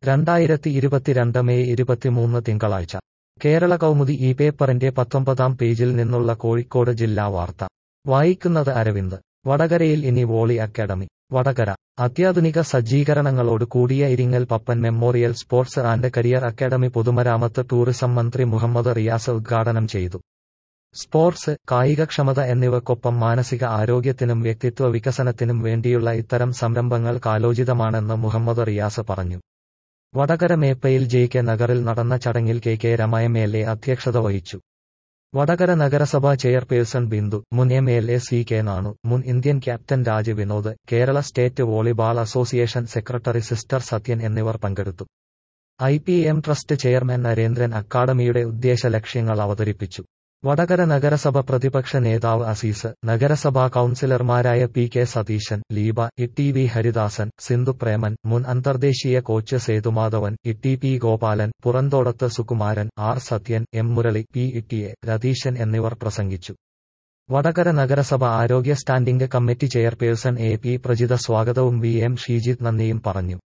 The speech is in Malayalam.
രണ്ടായിരത്തി ഇരുപത്തിരണ്ട് മെയ് ഇരുപത്തിമൂന്ന് തിങ്കളാഴ്ച കേരള കൗമുദി ഈ പേപ്പറിന്റെ പത്തൊമ്പതാം പേജിൽ നിന്നുള്ള കോഴിക്കോട് ജില്ലാ വാർത്ത വായിക്കുന്നത് അരവിന്ദ് വടകരയിൽ ഇനി വോളി അക്കാദമി വടകര അത്യാധുനിക സജ്ജീകരണങ്ങളോട് കൂടിയ Iringal Pappan memorial sports and career academy പൊതുമരാമത്ത് ടൂറിസം മന്ത്രി മുഹമ്മദ് റിയാസ് ഉദ്ഘാടനം ചെയ്തു സ്പോർട്സ് കായികക്ഷമത എന്നിവയ്ക്കൊപ്പം മാനസിക ആരോഗ്യത്തിനും വ്യക്തിത്വ വികസനത്തിനും വേണ്ടിയുള്ള ഇത്തരം സംരംഭങ്ങൾ കാലോചിതമാണെന്ന് മുഹമ്മദ് റിയാസ് പറഞ്ഞു വടകര മേപ്പയിൽ ജെ കെ നഗറിൽ നടന്ന ചടങ്ങിൽ കെ കെ രമയം എൽ എ അധ്യക്ഷത വഹിച്ചു വടകര നഗരസഭാ ചെയർപേഴ്സൺ ബിന്ദു മുൻ M L A C K Nanu മുൻ Indian captain Raj Vinod Kerala state volleyball association secretary sister Sathyan എന്നിവർ പങ്കെടുത്തു I P M trust chairman Narendran അക്കാദമിയുടെ ഉദ്ദേശ ലക്ഷ്യങ്ങൾ അവതരിപ്പിച്ചു വടകര നഗരസഭ പ്രതിപക്ഷ നേതാവ് അസീസ് നഗരസഭാ കൌൺസിലർമാരായ P K Satheesan Leeba E V Haridasan Sindhu Preman മുൻ അന്തർദേശീയ coach Sethumadhavan E P Gopalan Puranthodath Sukumaran R Sathyan M Murali P E A Ratheesan എന്നിവർ പ്രസംഗിച്ചു വടകര നഗരസഭ ആരോഗ്യ standing committee chairperson A P Prajitha സ്വാഗതവും വി എം ഷീജിത്ത് നന്ദിയും പറഞ്ഞു